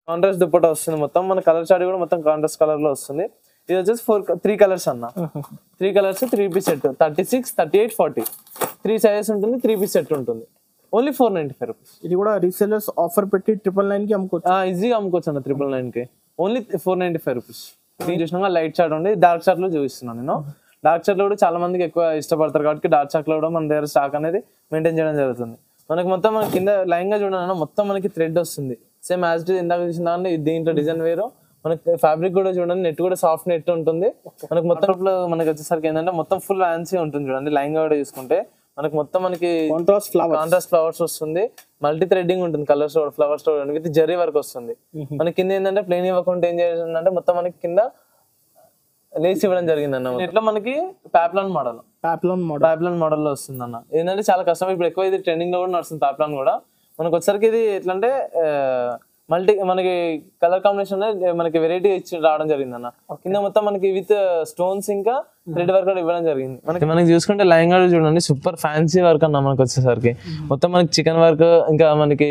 Contrast dupatta వస్తుంది మొత్తం మన కలర్ చార్ట్ కూడా మొత్తం కాంట్రాస్ట్ కలర్ లో వస్తుంది ఇది వచ్చేసి ఫోర్ త్రీ కలర్స్ అన్న three colours three piece set thirty six thirty eight forty three sizes ఉంటుంది త్రీ పీస్ సెట్ ఉంటుంది only four ninety five rupees ఇది కూడా రీసెలర్స్ ఆఫర్ పెట్టి ట్రిపుల్ నైన్ కి అమ్ముకోవచ్చు ఈజీగా అమ్ముకోవచ్చు అన్న త్రిపుల్ నైన్ కి only four ninety five rupees నేను చూసినా లైట్ చార్ట్ ఉంది డార్క్ చార్ట్ లో చూపిస్తున్నాను నేను డార్క్ చార్ట్ లో కూడా చాలా మందికి ఎక్కువ ఇష్టపడతారు కాబట్టి డార్క్ చార్ట్ లో కూడా మన దగ్గర స్టాక్ అనేది మెయింటైన్ చేయడం జరుగుతుంది మనకి మొత్తం మన కింద లైన్ గా చూడండి మొత్తం మనకి థ్రెడ్ వస్తుంది సేమ్ యాజ్ ఇట్ ఇందాక చూసిన దాన్ని దీంట్లో డిజైన్ వేరు మనకి ఫ్యాబ్రిక్ కూడా చూడండి నెట్ కూడా సాఫ్ట్ నెట్ ఉంటుంది మనకి మొత్తం మనకి వచ్చేసరికి ఏంటంటే మొత్తం ఫుల్ ఫ్యాన్సీ ఉంటుంది చూడండి లైన్ గా కూడా చూసుకుంటే మనకి మొత్తం మనకి కాంట్రాస్ట్ ఫ్లవర్ కాంట్రాస్ట్ ఫ్లవర్స్ వస్తుంది మల్టీ థ్రెడ్డింగ్ ఉంటుంది colours flowers with zari work వస్తుంది మనకి కింద ఏంటంటే ప్లేన్ ఇవ్వకుండా ఏం చేసిందంటే మొత్తం మనకి కింద లేస్ ఇవ్వడం జరిగింది అన్న ఇట్లా మనకి poplin model poplin model poplin model లో వస్తుంది అన్న ఏంటంటే చాలా కష్టం ఇప్పుడు ఎక్కువ ఇది ట్రెండింగ్ లో కూడా నడుస్తుంది పాప్లాన్ కూడా మనకు వచ్చరికి ఇది ఎట్లా అంటే మల్టీ మనకి కలర్ కాంబినేషన్ మనకి వెరైటీ ఇచ్చి రావడం జరిగింది అన్న కింద మొత్తం మనకి విత్ స్టోన్స్ ఇంకా థ్రెడ్ వర్క్ కూడా ఇవ్వడం జరిగింది మనకి మనకి చూసుకుంటే లైంగా చూడండి సూపర్ ఫ్యాన్సీ వర్క్ అన్న మనకి వచ్చేసరికి మొత్తం మనకి చికెన్ వర్క్ ఇంకా మనకి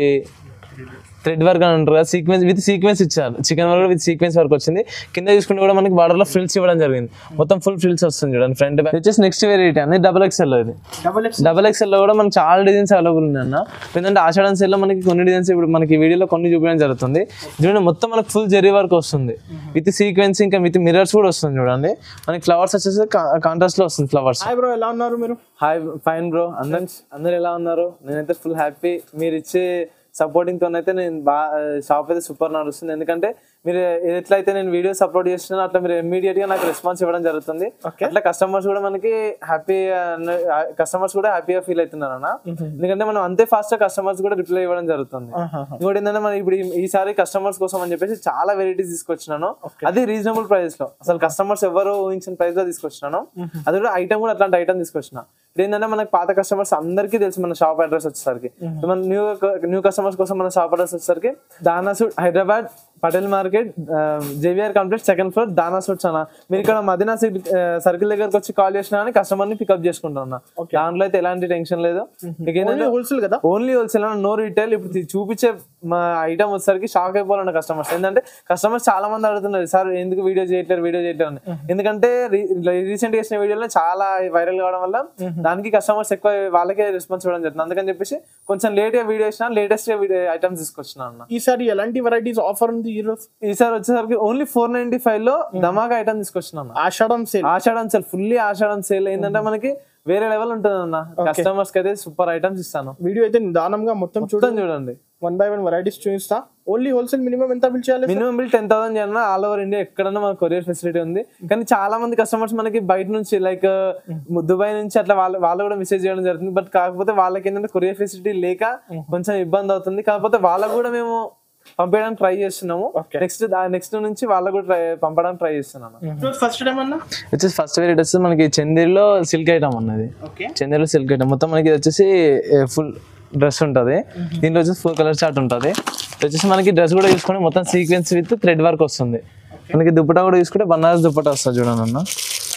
థ్రెడ్ వర్క్ అని అంటారు కదా సీక్వెన్స్ విత్ సీక్వెన్స్ ఇచ్చారు chicken work with sequence work వచ్చింది కింద చూసుకుంటే కూడా మనకి బార్డర్ లో ఫ్రిల్స్ ఇవ్వడం జరిగింది మొత్తం ఫుల్ ఫ్రిల్స్ వస్తుంది చూడండి ఫ్రంట్ బ్యాక్ వచ్చేసి నెక్స్ట్ వెరైటీ అని డబల్ ఎక్స్ఎల్ ఇది డబల్ ఎక్స్ డబల్ ఎక్స్ఎల్ లో కూడా మనకి చాలా డిజైన్స్ అవైలబుల్ ఉన్నాయి అన్న ఎందుకంటే ఆషాఢం సేల్ లో మనకి కొన్ని డిజైన్స్ ఇప్పుడు మనకి వీడియోలో కొన్ని చూపించడం జరుగుతుంది చూడండి మొత్తం మనకి ఫుల్ జెరీ వర్క్ వస్తుంది విత్ సీక్వెన్స్ ఇంకా విత్ మిరర్స్ కూడా వస్తుంది చూడండి మనకి ఫ్లవర్స్ వచ్చేసి కాంట్రాస్ట్ లో వస్తుంది ఫ్లవర్స్ హాయ్ బ్రో ఎలా ఉన్నారు మీరు హాయ్ ఫైన్ బ్రో అందరు అందరు ఎలా ఉన్నారు నేనైతే ఫుల్ హ్యాపీ మీరు ఇచ్చే సపోర్టింగ్ తో అయితే నేను బాగా షాప్ అయితే సూపర్ నడుస్తుంది ఎందుకంటే మీరు ఎట్లయితే నేను వీడియోస్ అప్లోడ్ చేస్తున్నానో అట్లా మీరు ఇమీడియట్ గా నాకు రెస్పాన్స్ ఇవ్వడం జరుగుతుంది అట్లా కస్టమర్స్ కూడా మనకి హ్యాపీ కస్టమర్స్ కూడా హ్యాపీగా ఫీల్ అవుతున్నారు అన్న ఎందుకంటే మనం అంతే ఫాస్ట్ గా కస్టమర్స్ కూడా రిప్లై ఇవ్వడం జరుగుతుంది ఇంకోటి ఏంటంటే మనం ఇప్పుడు ఈ- ఈసారి కస్టమర్స్ కోసం అని చెప్పేసి చాలా వెరైటీస్ తీసుకొచ్చినాను అది రీజనబుల్ ప్రైస్ లో అసలు కస్టమర్స్ ఎవరు ఊహించిన ప్రైస్ లో తీసుకొచ్చినాను అది కూడా ఐటమ్ కూడా అట్లాంటి ఐటమ్ తీసుకొచ్చిన ఇప్పుడు ఏంటంటే మనకి పాత కస్టమర్స్ అందరికీ తెలుసు మన షాప్ అడ్రస్ వచ్చేసరికి మన న్యూ న్యూ కస్టమర్స్ కోసం మన షాప్ అడ్రస్ వచ్చేసరికి Dana suit Hyderabad Patel market JVR complex second floor Dana suits అన్న మీరు ఇక్కడ మదీనా సర్కిల్ దగ్గరకు వచ్చి కాల్ చేసినా కానీ కస్టమర్ ని పికప్ చేసుకుంటున్నా దాంట్లో అయితే ఎలాంటి టెన్షన్ లేదు మీకు ఏంటంటే హోల్సేల్ కదా ఓన్లీ హోల్సేల్ నో రీటైల్ ఇప్పుడు ఇది చూపించే మా ఐటమ్ వచ్చేసరికి షాక్ అయిపోవాలన్న కస్టమర్స్ ఏంటంటే కస్టమర్స్ చాలా మంది అడుగుతున్నారు సార్ ఎందుకు వీడియో చేయట్లేరు వీడియో చేయట్లేరు అని ఎందుకంటే రీసెంట్ చేసిన వీడియోలో చాలా వైరల్ కావడం వల్ల దానికి కస్టమర్స్ ఎక్కువ వాళ్ళకే రెస్పాన్స్ ఇవ్వడం జరుగుతుంది అందుకని చెప్పేసి కొంచెం లేట్ గా వీడియో ఇచ్చిన లేటెస్ట్ ఐటమ్స్ తీసుకొచ్చిన అన్న ఈసారి ఎలాంటి వెరైటీస్ ఆఫర్ ఉంది ఈరోజు ఈసారి వచ్చేసరికి ఓన్లీ ఫోర్ నైన్టీ ఫైవ్ లో ధమాకా ఐటమ్ తీసుకొచ్చిన అన్న Ashadham sale Ashadham sale fully Ashadham sale ఏంటంటే మనకి వేరే లెవెల్ ఉంటుంది అన్న కస్టమర్స్ కి అయితే సూపర్ ఐటమ్స్ ఇస్తాను వీడియో అయితే నిదానంగా మొత్తం చూడ మొత్తం చూడండి వన్ బై వన్ వెరైటీస్ చూపిస్తా ఓన్లీ హోల్సేల్ మినిమం ఎంత బిల్ చేయాలి మినిమం బిల్ టెన్ థౌసండ్ చేయాలన్నా ఆల్ ఓవర్ ఇండియా ఎక్కడన్నా మనకు కొరియర్ ఫెసిలిటీ ఉంది కానీ చాలా మంది కస్టమర్స్ మనకి బయట నుంచి లైక్ దుబాయ్ నుంచి అట్లా వాళ్ళు వాళ్ళు కూడా మెసేజ్ చేయడం జరుగుతుంది బట్ కాకపోతే వాళ్ళకి ఏంటంటే కొరియర్ ఫెసిలిటీ లేక కొంచెం ఇబ్బంది అవుతుంది కాకపోతే వాళ్ళకు కూడా మేము పంపించడానికి ట్రై చేస్తున్నాము నెక్స్ట్ నెక్స్ట్ నుంచి వాళ్ళకు కూడా ట్రై పంపడానికి ట్రై చేస్తున్నాను ఫస్ట్ టైం అన్నా వచ్చేసి ఫస్ట్ వెరైటీ వచ్చేసి మనకి చందేరిలో సిల్క్ ఐటమ్ అన్నది ఓకే చందేరిలో సిల్క్ ఐటమ్ మొత్తం మనకి ఇది వచ్చేసి ఫుల్ డ్రెస్ ఉంటుంది దీంట్లో వచ్చేసి ఫోర్ కలర్ చార్ట్ ఉంటుంది ఇది వచ్చేసి మనకి డ్రెస్ కూడా చూసుకుంటే మొత్తం సీక్వెన్స్ విత్ థ్రెడ్ వర్క్ వస్తుంది మనకి దుప్పటా కూడా చూసుకుంటే బనారస్ దుప్పటా వస్తుంది చూడండి అన్న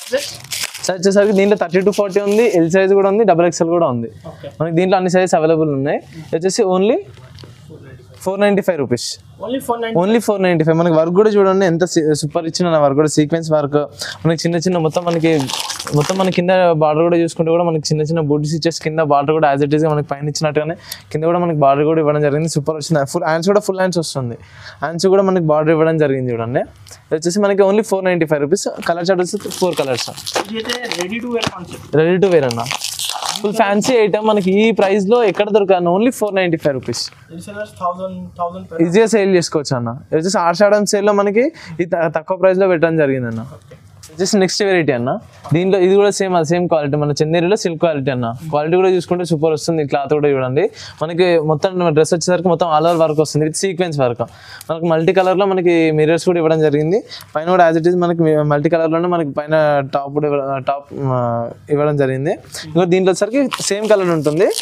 సైజ్ వచ్చేసరికి దీంట్లో థర్టీ టు ఫార్టీ ఉంది ఎల్ సైజ్ కూడా ఉంది డబల్ ఎక్స్ఎల్ కూడా ఉంది ఓకే మనకి దీంట్లో అన్ని సైజెస్ అవైలబుల్ ఉన్నాయి ఇది వచ్చేసి only four ninety five rupees only four nine only four ninety five మనకి వర్క్ కూడా చూడండి ఎంత సూపర్ ఇచ్చిన వర్క్ కూడా సీక్వెన్స్ వర్క్ మనకి చిన్న చిన్న మొత్తం మనకి మొత్తం మన కింద బార్డర్ కూడా చూసుకుంటే కూడా మనకి చిన్న చిన్న బూటీస్ ఇచ్చేసి కింద బార్డర్ కూడా యాజ్ ఇట్ ఈస్ మనకి పైన ఇచ్చినట్టుగానే కింద కూడా మనకి బార్డర్ కూడా ఇవ్వడం జరిగింది సూపర్ వచ్చింది ఫుల్ హ్యాండ్స్ కూడా ఫుల్ హ్యాండ్స్ వస్తుంది హ్యాండ్స్ కూడా మనకి బార్డర్ ఇవ్వడం జరిగింది చూడండి ఇది వచ్చేసి మనకి only four ninety five rupees colour chart వచ్చి ఫోర్ కలర్స్ ఇది అయితే ready to wear concept ready to wear అన్న ఫుల్ ఫ్యాన్సీ ఐటమ్ మనకి ఈ ప్రైస్ లో ఎక్కడ దొరకదు only four ninety five rupees resellers thousand thousand ఈజీగా సేల్ చేసుకోవచ్చు అన్న ఇది వచ్చేసి ఆషాఢం సేల్ లో మనకి ఇది త- తక్కువ ప్రైస్ లో పెట్టడం జరిగింది అన్న జస్ట్ నెక్స్ట్ వెరైటీ అన్న దీంట్లో ఇది కూడా సేమ్ సేమ్ క్వాలిటీ మన చందేరిలో సిల్క్ క్వాలిటీ అన్న క్వాలిటీ కూడా చూసుకుంటే సూపర్ వస్తుంది క్లాత్ కూడా చూడండి మనకి మొత్తం డ్రెస్ వచ్చేసరికి మొత్తం ఆల్ ఓవర్ వర్క్ వస్తుంది విత్ సీక్వెన్స్ వర్క్ మనకి మల్టీ కలర్ లో మనకి మిరర్స్ కూడా ఇవ్వడం జరిగింది పైన కూడా యాజ్ ఇట్ ఈస్ మనకి మల్టీ కలర్ లోనే మనకి పైన టాప్ కూడా టాప్ ఇవ్వడం జరిగింది ఇంకో దీంట్లో వచ్చరికి సేమ్ కలర్ ఉంటుంది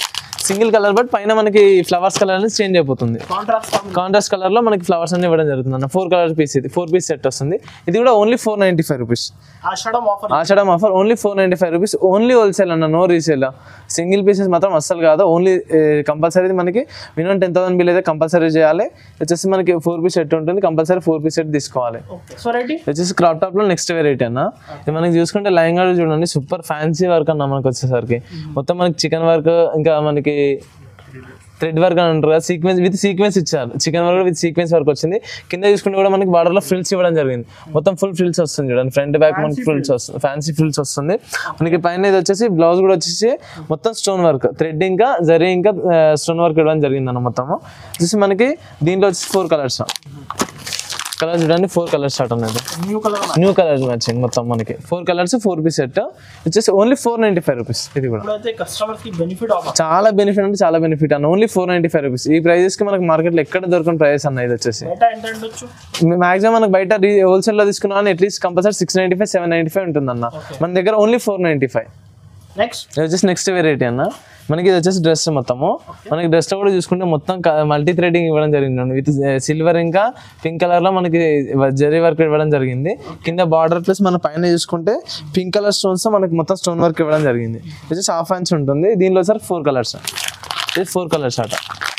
సింగిల్ కలర్ బట్ పైన మనకి ఫ్లవర్స్ కలర్ అనేది చేంజ్ అయిపోతుంది కాంట్రాస్ట్ కాంట్రాస్ట్ కలర్ లో మనకి ఫ్లవర్స్ అన్ని ఇవ్వడం జరుగుతుంది అన్న ఫోర్ కలర్ పీస్ ఇది ఫోర్ పీస్ సెట్ వస్తుంది ఇది కూడా only four ninety five rupees Ashadham offer Ashadham offer only four ninety five rupees only wholesale అన్న నో రీసేల్ సింగిల్ పీసెస్ మాత్రం అస్సలు కాదు ఓన్లీ కంపల్సరీ మనకి మినిమం టెన్ థౌసండ్ బిల్ అయితే కంపల్సరీ చేయాలి వచ్చేసి మనకి ఫోర్ పీస్ సెట్ ఉంటుంది కంపల్సరీ ఫోర్ పీస్ సెట్ తీసుకోవాలి ఓకే సో రైట్ వచ్చేసి క్రాప్ టాప్ లో నెక్స్ట్ వెరైటీ అన్న ఇది మనకి చూసుకుంటే లైంగా చూడండి సూపర్ ఫ్యాన్సీ వర్క్ అన్న మనకి వచ్చేసరికి మొత్తం మనకి చికెన్ వర్క్ ఇంకా మనకి థ్రెడ్ వర్క్ అని అంటారు కదా సీక్వెన్స్ విత్ సీక్వెన్స్ ఇచ్చారు chicken work with sequence work వచ్చింది కింద చూసుకుంటే కూడా మనకి బార్డర్ లో ఫ్రిల్స్ ఇవ్వడం జరిగింది మొత్తం ఫుల్ ఫ్రిల్స్ వస్తుంది చూడండి ఫ్రంట్ బ్యాక్ మనకి ఫ్రిల్స్ వస్తుంది ఫ్యాన్సీ ఫ్రిల్స్ వస్తుంది మనకి పైన ఇది వచ్చేసి బ్లౌజ్ కూడా వచ్చేసి మొత్తం స్టోన్ వర్క్ థ్రెడ్ ఇంకా జరీ ఇంకా స్టోన్ వర్క్ ఇవ్వడం జరిగింది అన్న మొత్తము వచ్చేసి మనకి దీంట్లో వచ్చేసి ఫోర్ కలర్స్ కలర్ చూడండి ఫోర్ కలర్స్ స్టార్ట్ అనేది new colour new colours matching మొత్తం మనకి four colours four piece set వచ్చేసి only four ninety five rupees ఇది కూడా ఇప్పుడైతే కస్టమర్ కి బెనిఫిట్ ఆఫర్ చాలా బెనిఫిట్ అంటే చాలా బెనిఫిట్ అన్న only four ninety five rupees ఈ ప్రైజెస్ కి మనకి మార్కెట్లో ఎక్కడ దొరకని ప్రైస్ అన్న ఇది వచ్చేసి బయట ఎంత ఉండొచ్చు మాక్సిమం మనకి బయట హోల్సేల్ లో తీసుకున్నా at least compulsory six ninety five seven ninety five ఉంటుంది అన్న మన దగ్గర only four ninety five next ఇది వచ్చేసి నెక్స్ట్ వెరైటీ అన్న మనకి ఇది వచ్చేసి డ్రెస్ మొత్తము మనకి డ్రెస్ కూడా చూసుకుంటే మొత్తం మల్టీ థ్రెడింగ్ ఇవ్వడం జరిగింది విత్ సిల్వర్ ఇంకా పింక్ కలర్ లో మనకి జరీ వర్క్ ఇవ్వడం జరిగింది కింద బార్డర్ ప్లస్ మన పైన చూసుకుంటే పింక్ కలర్ స్టోన్స్ మనకి మొత్తం స్టోన్ వర్క్ ఇవ్వడం జరిగింది ఇది వచ్చేసి హాఫ్ హ్యాండ్స్ ఉంటుంది దీనిలో సార్ ఫోర్ కలర్స్ ఇది ఫోర్ కలర్స్ అట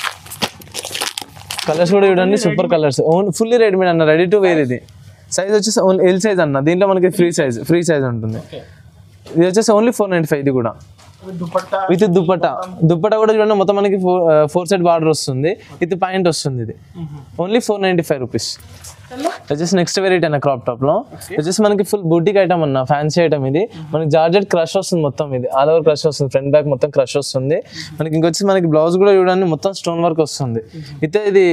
కలర్స్ కూడా చూడండి సూపర్ కలర్స్ ఓన్ ఫుల్లీ రెడీమేడ్ అన్న రెడీ టు వేర్ ఇది సైజ్ వచ్చేసి ఓన్లీ ఎల్ సైజ్ అన్న దీంట్లో మనకి ఫ్రీ సైజ్ ఫ్రీ సైజ్ ఉంటుంది ఓకే ఇది వచ్చేసి ఓన్లీ ఫోర్ నైంటీ ఫైవ్ ఇది కూడా దుపట్టా విత్ దుప్పట దుప్పట కూడా చూడండి మొత్తం మనకి ఫోర్ ఫోర్ సైడ్ బార్డర్ వస్తుంది విత్ పాయింట్ వస్తుంది ఇది only four ninety five rupees వచ్చేసి నెక్స్ట్ వెరైటీ అన్న క్రాప్ టాప్ లో వచ్చేసి మనకి ఫుల్ బుటిక్ ఐటమ్ అన్న ఫ్యాన్సీ ఐటమ్ ఇది మనకి జార్జెట్ క్రష్ వస్తుంది మొత్తం ఇది ఆల్ ఓవర్ క్రష్ వస్తుంది ఫ్రంట్ బ్యాక్ మొత్తం క్రష్ వస్తుంది మనకి ఇంకొచ్చి మనకి బ్లౌజ్ కూడా చూడండి మొత్తం స్టోన్ వర్క్ వస్తుంది అయితే ఇది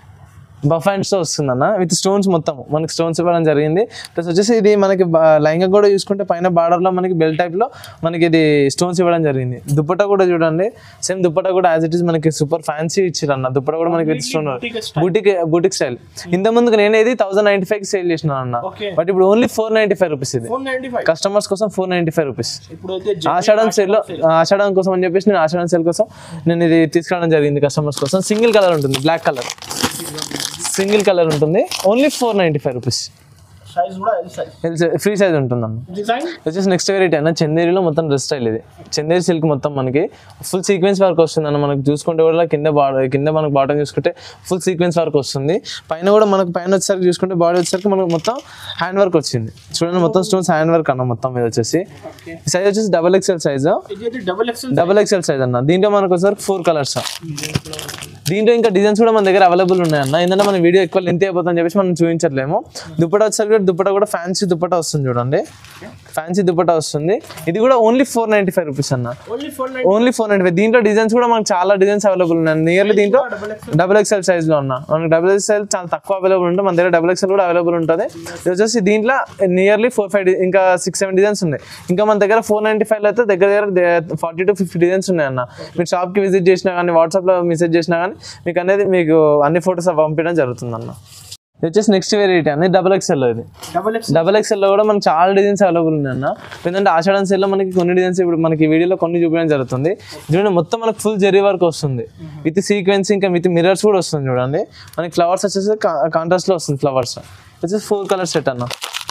బఫ్ హ్యాండ్స్ తో వస్తుంది అన్న విత్ స్టోన్స్ మొత్తం మనకి స్టోన్స్ ఇవ్వడం జరిగింది ప్లస్ వచ్చేసి ఇది మనకి లైంగా కూడా చూసుకుంటే పైన బార్డర్ లో మనకి బెల్ టైప్ లో మనకి ఇది స్టోన్స్ ఇవ్వడం జరిగింది దుప్పట కూడా చూడండి సేమ్ దుప్పట కూడా యాజ్ ఇట్ ఈస్ మనకి సూపర్ ఫ్యాన్సీ ఇచ్చారు అన్న దుప్పట కూడా మనకి with stone boutique boutique boutique style ఇంత ముందుకు నేను ఇది థౌసండ్ నైన్టీ ఫైవ్ కి సేల్ చేసిన అన్న Okay. బట్ ఇప్పుడు only four ninety five rupees ఇది ఫోర్ నైన్టీ ఫైవ్ కస్టమర్స్ కోసం ఫోర్ నైన్టీ ఫైవ్ రూపీస్ ఇప్పుడైతే ఆషాఢం సేల్ లో ఆషాఢం కోసం అని చెప్పేసి నేను ఆషాఢం సేల్ కోసం నేను ఇది తీసుకురావడం జరిగింది కస్టమర్స్ కోసం సింగిల్ కలర్ ఉంటుంది బ్లాక్ కలర్ సింగిల్ కలర్ ఉంటుంది only four ninety five rupees size కూడా ఎల్ సైజ్ ఫ్రీ సైజ్ ఉంటుందన్న డిజైన్ వచ్చేసి నెక్స్ట్ వెరైటీ అన్న చందేరిలో మొత్తం డ్రెస్ స్టైల్ ఇది చందేరి సిల్క్ మొత్తం మనకి ఫుల్ సీక్వెన్స్ వర్క్ వస్తుంది అన్న మనకి చూసుకుంటే కూడా కింద బాడీ కింద మనకు బాటం చూసుకుంటే ఫుల్ సీక్వెన్స్ వర్క్ వస్తుంది పైన కూడా మనకు పైన వచ్చేసరికి చూసుకుంటే బాడీ వచ్చేసరికి మనకు మొత్తం హ్యాండ్ వర్క్ వచ్చింది చూడండి మొత్తం స్టోన్స్ హ్యాండ్ వర్క్ అన్న మొత్తం మీద వచ్చేసి సైజ్ వచ్చేసి డబల్ ఎక్స్ఎల్ సైజ్ ఇది అయితే double XL double XL size అన్న దీంట్లో మనకు వచ్చేసరికి ఫోర్ కలర్స్ దీంట్లో ఇంకా డిజైన్స్ కూడా మన దగ్గర అవైలబుల్ ఉన్నాయన్న ఏంటంటే మన వీడియో ఎక్కువ లెంత్ అయిపోతుందని చెప్పేసి మనం చూపించట్లేము దుప్పట వచ్చేసరికి దుప్పట కూడా ఫ్యాన్సీ దుప్పట వస్తుంది చూడండి ఫ్యాన్సీ దుప్పట వస్తుంది ఇది కూడా only four ninety five rupees అన్న only four nine only four ninety five దీంట్లో డిజైన్స్ కూడా మనకు చాలా డిజైన్స్ అవైలబుల్ ఉన్నాయి నియర్లీ దీంట్లో double XL double XL size లో ఉన్న మనకి డబుల్ ఎక్స్ఎల్ చాలా తక్కువ అవైలబుల్ ఉంటుంది మన దగ్గర డబుల్ ఎక్స్ఎల్ కూడా అవైలబుల్ ఉంటుంది ఇది వచ్చేసి దీంట్లో నియర్లీ ఫోర్ ఫైవ్ ఇంకా సిక్స్ సెవెన్ డిజైన్స్ ఉన్నాయి ఇంకా మన దగ్గర ఫోర్ నైన్టీ ఫైవ్ అయితే దగ్గర దగ్గర ఫార్టీ టు ఫిఫ్టీ డిజైన్స్ ఉన్నాయి అన్న మీరు షాప్ కి విజిట్ చేసినా కానీ వాట్సాప్ లో మెసేజ్ చేసినా కానీ మీకు అనేది మీకు అన్ని ఫొటోస్ పంపించడం జరుగుతుంది అన్న ఇది వచ్చేసి నెక్స్ట్ వెరైటీ అండి డబుల్ ఎక్స్ఎల్ ఇది డబుల్ ఎక్స్ఎల్ డబల్ ఎక్స్ఎల్ లో కూడా మనకి చాలా డిజైన్స్ అవైలబుల్ ఉన్నాయి అన్న ఎందుకంటే ఆషాఢం సేల్ లో మనకి కొన్ని డిజైన్స్ ఇప్పుడు మనకి వీడియోలో కొన్ని చూపించడం జరుగుతుంది చూడండి మొత్తం మనకి ఫుల్ జెరీ వర్క్ వస్తుంది విత్ సీక్వెన్స్ ఇంకా విత్ మిరర్స్ కూడా వస్తుంది చూడండి మనకి ఫ్లవర్స్ వచ్చేసి కాంట్రాస్ట్ లో వస్తుంది ఫ్లవర్స్ వచ్చేసి ఫోర్ కలర్స్ సెట్ అన్న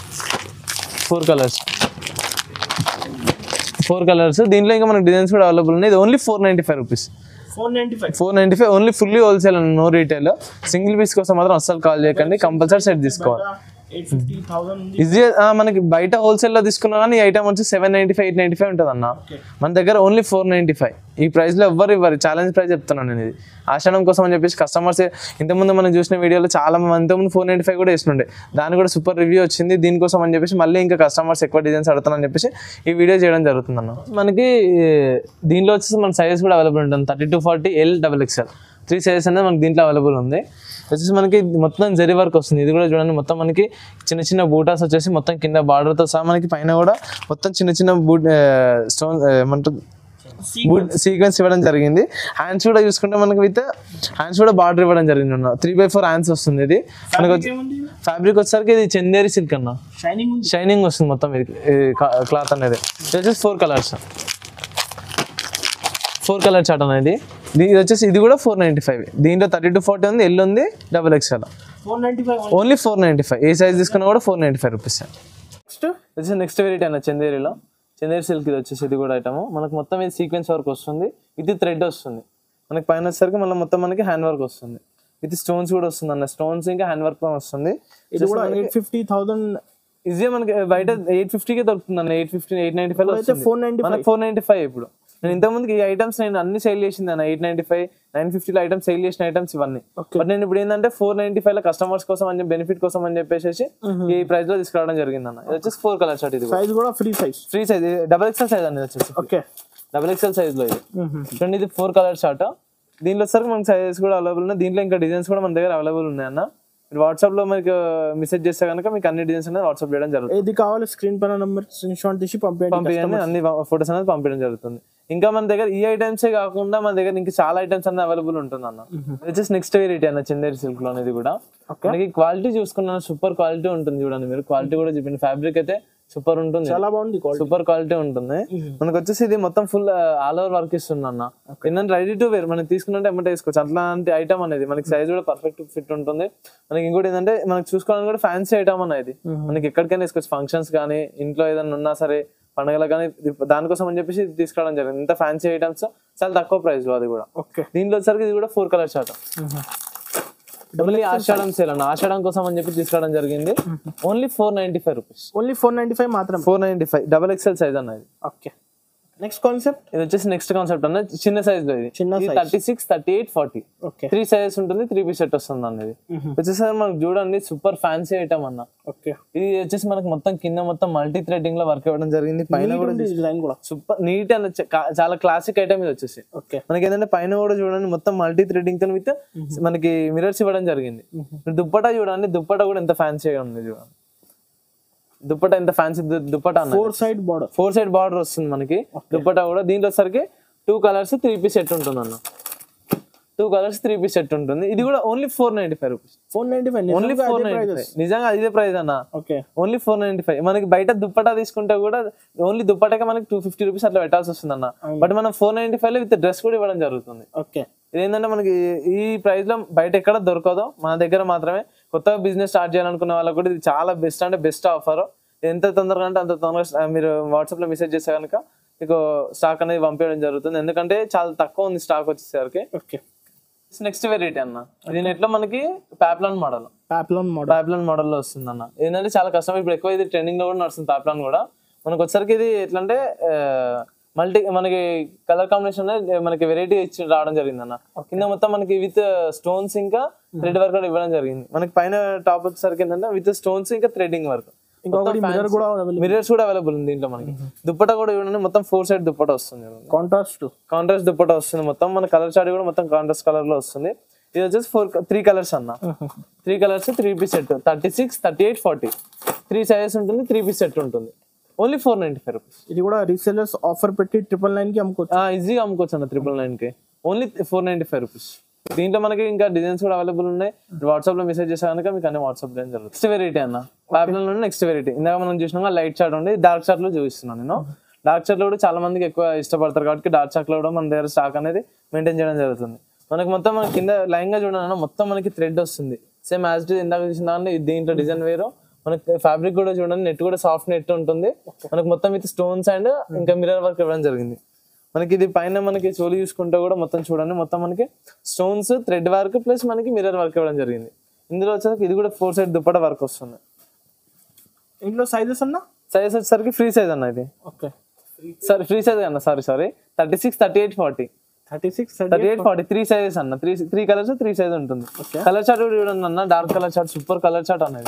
ఫోర్ కలర్స్ ఫోర్ కలర్స్ దీంట్లో ఇంకా మనకి డిజైన్స్ కూడా అవైలబుల్ ఉన్నాయి ఇది only four ninety five rupees four ninety five four ninety five only fully wholesale అండి నో రీటైల్ సింగిల్ పీస్ కోసం మాత్రం అస్సలు కాల్ చేయకండి కంపల్సరీ సెట్ తీసుకోవాలి ఎయిట్ ఫిఫ్టీ థౌసండ్ ఉంది ఈజీ మనకి బయట హోల్సేల్ లో తీసుకున్నా కానీ ఈ ఐటమ్ వచ్చి seven ninety five eight ninety five ఉంటుంది అన్న మన దగ్గర ఓన్లీ ఫోర్ నైన్టీ ఫైవ్ ఈ ప్రైస్ లో ఎవ్వరు ఇవ్వరు ఛాలెంజ్ ప్రైస్ చెప్తున్నాను నేను ఇది ఆషాఢం కోసం అని చెప్పేసి కస్టమర్స్ ఇంతకుముందు మనం చూసిన వీడియోలో చాలా మంది ఇంతకుముందు ఫోర్ నైన్టీ ఫైవ్ కూడా వేస్తుండే దాని కూడా సూపర్ రివ్యూ వచ్చింది దీనికోసం అని చెప్పేసి మళ్ళీ ఇంకా కస్టమర్స్ ఎక్కువ డిజైన్స్ అడుగుతానని చెప్పేసి ఈ వీడియో చేయడం జరుగుతుంది అన్న మనకి ఈ, దీనిలో వచ్చేసి మన సైజ్ కూడా అవైలబుల్ ఉంటుంది thirty to forty L double XL three sizes అనేది మనకి దీంట్లో అవైలబుల్ ఉంది వచ్చేసి మనకి మొత్తం జరి వర్క్ వస్తుంది ఇది కూడా చూడండి మొత్తం మనకి చిన్న చిన్న బూటాస్ వచ్చేసి మొత్తం కింద బార్డర్తో సహా మనకి పైన కూడా మొత్తం చిన్న చిన్న బూట్ స్టోన్ ఏమంటారు బూట్ సీక్వెన్స్ ఇవ్వడం జరిగింది హ్యాండ్స్ కూడా చూసుకుంటే మనకి విత్ హ్యాండ్స్ కూడా బార్డర్ ఇవ్వడం జరిగింది త్రీ బై ఫోర్ హ్యాండ్స్ వస్తుంది ఇది మనకి వచ్చి- ఏముంది ఫ్యాబ్రిక్ వచ్చేసరికి ఇది చందేరి సిల్క్ అన్న షైనింగ్ ఉంది షైనింగ్ వస్తుంది మొత్తం ఇది క్లాత్ అనేది ఇది వచ్చేసి four colours four colour chart అనేది ఇది ఇది వచ్చేసి ఇది కూడా ఫోర్ నైంటీ ఫైవ్ దీంట్లో థర్టీ టు ఫార్టీ ఉంది ఎల్ ఉంది double XL four ninety five only four ninety five ఏ సైజ్ తీసుకున్నా కూడా four ninety five rupees next వచ్చేసి నెక్స్ట్ వెరైటీ అన్న చందేరిలో చందేరి సిల్క్ ఇది వచ్చేసి ఇది కూడా ఐటమ్ మనకు మొత్తం ఇది సీక్వెన్స్ వర్క్ వస్తుంది ఇది థ్రెడ్ వస్తుంది మనకి పైన వచ్చేసరికి మళ్ళీ మొత్తం మనకి హ్యాండ్ వర్క్ వస్తుంది ఇది స్టోన్స్ కూడా వస్తుంది అన్న స్టోన్స్ ఇంకా హ్యాండ్ వర్క్ వస్తుంది ఇది కూడా ఎయిట్ ఫిఫ్టీ థౌసండ్ ఈజీ మనకి బయట ఎయిట్ ఫిఫ్టీకే దొరుకుతుంది అన్న eight fifty eight ninety five అయితే ఫోర్ నైన్టీ మనకి ఫోర్ నైన్టీ ఫైవ్ ఇప్పుడు నేను ఇంతకుముందు ఈ ఐటమ్స్ నేను అన్ని సేల్ చేసింది అన్న ఎయిట్ నైన్టీ ఫైవ్ నైన్ ఫిఫ్టీలో ఐటమ్స్ సేల్ చేసిన ఐటమ్స్ ఇవన్నీ Okay. బట్ నేను ఇప్పుడు ఏంటంటే ఫోర్ నైన్టీ ఫైవ్ లో కస్టమర్స్ కోసం అని బెనిఫిట్ కోసం అని చెప్పేసి ఈ ప్రైస్ లో తీసుకురావడం జరిగింది అన్న ఇది వచ్చేసి ఫోర్ కలర్ షర్ట్ ఇది సైజ్ కూడా free size free size double XL size అనేది వచ్చేసి ఓకే డబల్ ఎక్స్ఎల్ సైజ్ లో ఇది చూడండి ఇది ఫోర్ కలర్ షర్ట్ దీంట్లో వచ్చేసరికి మనకి సైజెస్ కూడా అవైలబుల్ ఉన్నాయి దీంట్లో ఇంకా డిజైన్స్ కూడా మన దగ్గర అవైలబుల్ ఉన్నాయి అన్న మీరు వాట్సాప్ లో మీకు మెసేజ్ చేస్తే కనుక మీకు అన్ని డిజైన్స్ అనేది వాట్సాప్ చేయడం జరుగుతుంది ఏది కావాలి స్క్రీన్ పైన నెంబర్ స్క్రీన్ షాట్ తీసి పంపేయండి పంపించండి అన్ని ఫొటోస్ అనేది పంపించడం జరుగుతుంది ఇంకా మన దగ్గర ఈ ఐటమ్స్ కాకుండా మన దగ్గర ఇంకా చాలా ఐటమ్స్ అనేది అవైలబుల్ ఉంటుంది అన్న ఇది వచ్చేసి నెక్స్ట్ వెరైటీ అన్న చందేరి సిల్క్ లో అనేది కూడా Okay. మనకి క్వాలిటీ చూసుకున్న సూపర్ క్వాలిటీ ఉంటుంది చూడండి మీరు క్వాలిటీ కూడా చూపిండి ఫ్యాబ్రిక్ అయితే సూపర్ ఉంటుంది చాలా బాగుంది క్వాలిటీ సూపర్ క్వాలిటీ ఉంటుంది మనకు వచ్చేసి ఇది మొత్తం ఫుల్ ఆల్ ఓవర్ వర్క్ ఇస్తుంది అన్న ఏంటంటే రెడీ టు వేర్ మనం తీసుకున్నట్టు ఎమ్మటే వేసుకోవచ్చు అట్లాంటి ఐటమ్ అనేది మనకి సైజ్ కూడా పర్ఫెక్ట్ ఫిట్ ఉంటుంది మనకి ఇంకోటి ఏంటంటే మనకి చూసుకోవడానికి కూడా ఫ్యాన్సీ ఐటమ్ అనేది మనకి ఎక్కడికైనా వేసుకోవచ్చు ఫంక్షన్స్ కానీ ఇంట్లో ఏదైనా ఉన్నా సరే పండుగలకు కానీ ఇది- దానికోసం అని చెప్పేసి ఇది తీసుకురావడం జరిగింది ఇంత ఫ్యాన్సీ ఐటమ్స్ చాలా తక్కువ ప్రైస్ అది కూడా ఓకే దీంట్లో వచ్చరికి ఇది కూడా four colour short double Ashadham sale అన్న ఆషాఢం కోసం అని చెప్పి తీసుకురావడం జరిగింది only four ninety five rupees only four ninety five మాత్రం four ninety five double XL size అన్నది ఓకే నెక్స్ట్ కాన్సెప్ట్ ఇది వచ్చేసి నెక్స్ట్ కాన్సెప్ట్ అన్న చిన్న సైజ్ లో ఇది చిన్న size. Thirty six thirty eight forty okay three sizes ఉంటుంది త్రీ పీస్ సెట్ వస్తుంది అన్నది వచ్చేసరికి మనకు చూడండి సూపర్ ఫ్యాన్సీ ఐటమ్ అన్న ఓకే ఇది వచ్చేసి మనకి మొత్తం కింద మొత్తం మల్టీ థ్రెడింగ్ లో వర్క్ ఇవ్వడం జరిగింది పైన కూడా డిజైన్ కూడా సూపర్ నీట్ అండ్ చ- కా- చాలా క్లాసిక్ ఐటమ్ ఇది వచ్చేసి ఓకే మనకి ఏంటంటే పైన కూడా చూడండి మొత్తం మల్టీ థ్రెడింగ్ తో విత్ మనకి మిరర్స్ ఇవ్వడం జరిగింది దుప్పటా చూడండి దుప్పటా కూడా ఎంత ఫ్యాన్సీగా ఉంది చూడండి దుప్పటా ఎంత ఫ్యాన్సీ దుప్పటా అన్న four side border four side border వస్తుంది మనకి దుప్పటా కూడా దీంట్లో వచ్చరికి two colours three piece set ఉంటుంది అన్న two colours three piece set ఉంటుంది ఇది కూడా only four ninety five rupees four ninety five only four ninety five నిజంగా ఇదే ప్రైస్ అన్న okay only four ninety five మనకి బయట దుప్పటా తీసుకుంటే కూడా ఓన్లీ దుప్పటాకే మనకి టూ ఫిఫ్టీ రూపీస్ అట్లా పెట్టాల్సి వస్తుంది అన్న బట్ మనం ఫోర్ నైన్టీ ఫైవ్ లో విత్ డ్రెస్ కూడా ఇవ్వడం జరుగుతుంది ఓకే ఇదేంటంటే మనకి ఈ ప్రైస్ లో బయట ఎక్కడ దొరకదు మన దగ్గర మాత్రమే కొత్తగా బిజినెస్ స్టార్ట్ చేయాలనుకున్న వాళ్ళకి కూడా ఇది చాలా బెస్ట్ అంటే బెస్ట్ ఆఫర్ ఎంత తొందరగా అంటే అంత తొందరగా ఆ, మీరు వాట్సాప్ లో మెసేజ్ చేస్తే కనుక మీకు స్టాక్ అనేది పంపించడం జరుగుతుంది ఎందుకంటే చాలా తక్కువ ఉంది స్టాక్ వచ్చేసరికి ఓకే నెక్స్ట్ వెరైటీ అన్న దీని ఎట్లా మనకి poplin model poplin model poplin model లో వస్తుంది అన్న ఏంటంటే చాలా కష్టం ఇప్పుడు ఎక్కువ ఇది ట్రెండింగ్ లో కూడా నడుస్తుంది పాప్లాన్ కూడా మనకు వచ్చరికి ఇది ఎట్లా అంటే మల్టీ మనకి కలర్ కాంబినేషన్ మనకి వెరైటీ ఇచ్చి రావడం జరిగింది అన్న కింద మొత్తం మనకి విత్ స్టోన్స్ ఇంకా థ్రెడ్ వర్క్ కూడా ఇవ్వడం జరిగింది మనకి పైన టాప్ వచ్చేసరికి ఏంటంటే విత్ స్టోన్స్ ఇంకా థ్రెడింగ్ వర్క్ ఇంకొకటి మిర్రర్ కూడా అవైలబుల్ మిరర్స్ కూడా అవైలబుల్ ఉంది దీంట్లో మనకి దుప్పట కూడా ఇవ్వడం మొత్తం ఫోర్ సైడ్ దుప్పట వస్తుంది కాంట్రాస్ట్ కాంట్రాస్ట్ దుప్పట వస్తుంది మొత్తం మన కలర్ చార్ట్ కూడా మొత్తం కాంట్రాస్ట్ కలర్ లో వస్తుంది ఇది వచ్చేసి ఫోర్ త్రీ కలర్స్ అన్న three colours three piece set thirty six thirty eight forty three sizes ఉంటుంది త్రీ పీస్ సెట్ ఉంటుంది only four ninety five rupees ఇది కూడా రీసెలర్స్ ఆఫర్ పెట్టి ట్రిపుల్ నైన్ కి అమ్ముకోవచ్చు ఈజీగా అమ్ముకోవచ్చు అన్న త్రిపుల్ నైన్ కి only four ninety five rupees దీంట్లో మనకి ఇంకా డిజైన్స్ కూడా అవైలబుల్ ఉన్నాయి వాట్సాప్ లో మెసేజ్ చేసా కనుక మీకు అన్ని వాట్సాప్ చేయడం జరుగుతుంది నెక్స్ట్ వెరైటీ అన్న పాపులర్ నుండి నెక్స్ట్ వెరైటీ ఇందాక మనం చూసినాం లైట్ చార్ట్ ఉంది డార్క్ చార్ట్ లో చూపిస్తున్నాను నేను డార్క్ చార్ట్ లో కూడా చాలా మందికి ఎక్కువ ఇష్టపడతారు కాబట్టి డార్క్ చార్ట్ లో కూడా మన దగ్గర స్టాక్ అనేది మెయింటైన్ చేయడం జరుగుతుంది మనకి మొత్తం మన కింద లైన్ గా చూడండి మొత్తం మనకి థ్రెడ్ వస్తుంది సేమ్ యాజ్ ఇట్ ఇందాక చూసిన దాన్ని దీంట్లో డిజైన్ వేరు మనకి ఫ్యాబ్రిక్ కూడా చూడండి నెట్ కూడా సాఫ్ట్ నెట్ ఉంటుంది మనకి మొత్తం విత్ స్టోన్స్ అండ్ ఇంకా మిర్రర్ వర్క్ ఇవ్వడం జరిగింది మనకి ఇది పైన మనకి చోలి చూసుకుంటే కూడా మొత్తం చూడండి మొత్తం మనకి స్టోన్స్ థ్రెడ్ వర్క్ ప్లస్ మనకి మిర్రర్ వర్క్ ఇవ్వడం జరిగింది ఇందులో వచ్చేసరికి ఇది కూడా ఫోర్ సైడ్ దుప్పట వర్క్ వస్తుంది ఇంట్లో సైజెస్ అన్నా సైజ్ వచ్చేసరికి ఫ్రీ సైజ్ అన్న ఇది ఓకే సారీ ఫ్రీ సైజ్ అన్న sorry sorry thirty six thirty eight forty thirty six thirty eight forty three sizes అన్న three three colours three size ఉంటుంది కలర్ చార్ట్ కూడా చూడండి అన్న dark colour chart super colour chart అనేది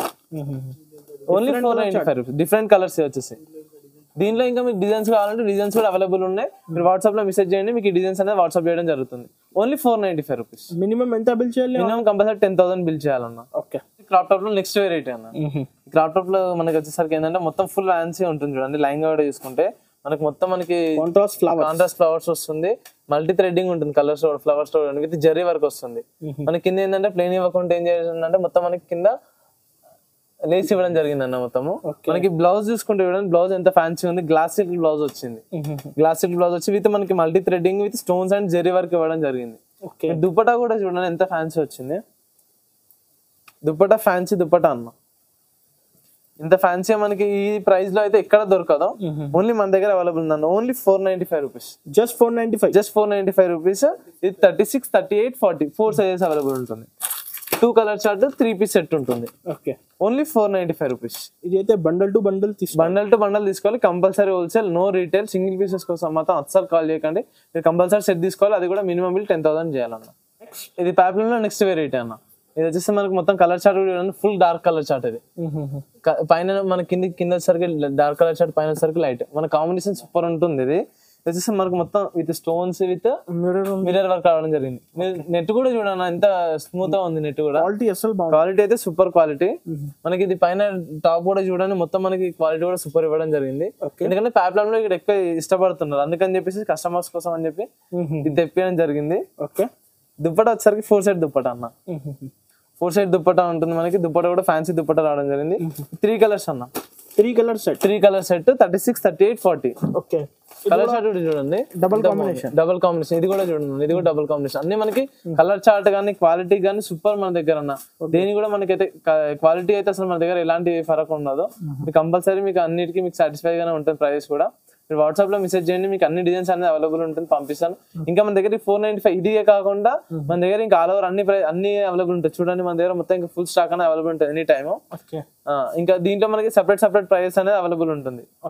only four ninety five rupees different colours వచ్చేసి దీంట్లో ఇంకా మీకు డిజైన్స్ కావాలంటే డిజైన్స్ కూడా అవైలబుల్ ఉన్నాయి మీరు వాట్సాప్ లో మెసేజ్ చేయండి మీకు ఈ డిజైన్స్ అనేది వాట్సాప్ చేయడం జరుగుతుంది only four ninety five rupees minimum ఎంత బిల్ చేయాలి minimum compulsory ten thousand bill చేయాలన్న ఓకే క్రాప్ టాప్ లో నెక్స్ట్ వెరైటీ అన్న క్రాప్ టాప్ లో మనకి వచ్చేసరికి ఏంటంటే మొత్తం ఫుల్ ఫ్యాన్సీ ఉంటుంది చూడండి లైన్ కూడా చూసుకుంటే మనకి మొత్తం మనకి కాంట్రాస్ట్ ఫ్లవర్ కాంట్రాస్ట్ ఫ్లవర్స్ వస్తుంది మల్టీ థ్రెడ్డింగ్ ఉంటుంది colours flowers with zari work వస్తుంది మనకి కింద ఏంటంటే ప్లేన్ ఇవ్వకుండా ఏం చేస్తుందంటే మొత్తం మనకి కింద లేస్ ఇవ్వడం జరిగింది అన్న మొత్తము మనకి బ్లౌజ్ చూసుకుంటే చూడండి బ్లౌజ్ ఎంత ఫ్యాన్సీ ఉంది గ్లాస్ సిల్క్ బ్లౌజ్ వచ్చింది గ్లాస్ సిల్క్ బ్లౌజ్ వచ్చి విత్ మనకి multi threading with stones and zari work ఇవ్వడం జరిగింది ఓకే దుప్పటా కూడా చూడండి ఎంత ఫ్యాన్సీ వచ్చింది దుప్పటా ఫ్యాన్సీ దుప్పటా అన్న ఇంత ఫ్యాన్సీ మనకి ఈ ప్రైస్ లో అయితే ఎక్కడ దొరకదు ఓన్లీ మన దగ్గర అవైలబుల్ ఉందన్న only four ninety five rupees just four ninety five just four ninety five rupees ఇది thirty six thirty eight forty four sizes available ఉంటుంది two colour chart three piece set ఉంటుంది okay only four ninety five rupees ఇది అయితే bundle to bundle తీసుకో bundle to bundle తీసుకోవాలి compulsory wholesale no retail single pieces కోసం మాత్రం అస్సలు call చేయకండి మీరు కంపల్సరీ సెట్ తీసుకోవాలి అది కూడా మినిమం బిల్ టెన్ థౌసండ్ చేయాలన్న ఇది ప్యాప్లన్ లో నెక్స్ట్ వెరైటీ అన్న ఇది వచ్చేసి మనకి మొత్తం కలర్ చార్ట్ కూడా ఫుల్ డార్క్ కలర్ చార్ట్ ఇది క- పైన మన కింద కింద వచ్చేసరికి డార్క్ కలర్ షర్ట్ పైన వచ్చేసరికి లైట్ మన కాంబినేషన్ సూపర్ ఉంటుంది ఇది ఇది వచ్చేసి మనకు మొత్తం with stones with mirror mirror work రావడం జరిగింది నెట్ కూడా చూడన్న ఎంత స్మూత్ గా ఉంది నెట్ కూడా క్వాలిటీ అసలు బాగుంది క్వాలిటీ అయితే సూపర్ క్వాలిటీ మనకి ఇది పైన టాప్ కూడా చూడండి మొత్తం మనకి క్వాలిటీ కూడా సూపర్ ఇవ్వడం జరిగింది ఎందుకంటే ప్యాప్లామ్ లో ఇక్కడ ఎక్కువ ఇష్టపడుతున్నారు అందుకని చెప్పేసి కస్టమర్స్ కోసం అని చెప్పి ఇది తెప్పించడం జరిగింది ఓకే దుప్పట వచ్చేసరికి ఫోర్ సైడ్ దుప్పట అన్న ఫోర్ సైడ్ దుప్పట ఉంటుంది మనకి దుప్పట కూడా ఫ్యాన్సీ దుప్పట రావడం జరిగింది త్రీ కలర్స్ అన్న three colour set three colour set thirty six thirty eight forty okay colour chart కూడా చూడండి డబుల్ కాంబినేషన్ డబుల్ కాంబినేషన్ ఇది కూడా చూడండి ఇది కూడా డబుల్ కాంబినేషన్ అన్ని మనకి కలర్ చార్ట్ కానీ క్వాలిటీ కానీ సూపర్ మన దగ్గర అన్న దేని కూడా మనకైతే క్వాలిటీ అయితే అసలు మన దగ్గర ఎలాంటి ఫరక్ ఉండదు కంపల్సరీ మీకు అన్నిటికీ మీకు సాటిస్ఫై గానే ఉంటుంది ప్రైస్ కూడా మీరు వాట్సాప్ లో మెసేజ్ చేయండి మీకు అన్ని డిజైన్స్ అనేది అవైలబుల్ ఉంటుంది పంపిస్తాను ఇంకా మన దగ్గర ఫోర్ నైన్టీ ఫైవ్ ఇదే కాకుండా మన దగ్గర ఇంకా ఆల్ ఓవర్ అన్ని ప్రైస్ అన్ని అవైలబుల్ ఉంటాయి చూడండి మన దగ్గర మొత్తం ఇంకా ఫుల్ స్టాక్ అనేది అవైలబుల్ ఉంటుంది ఎనీ టైమ్ ఓకే ఇంకా దీంట్లో మనకి సెపరేట్ సెపరేట్ ప్రైస్ అనేది అవైలబుల్ ఉంటుంది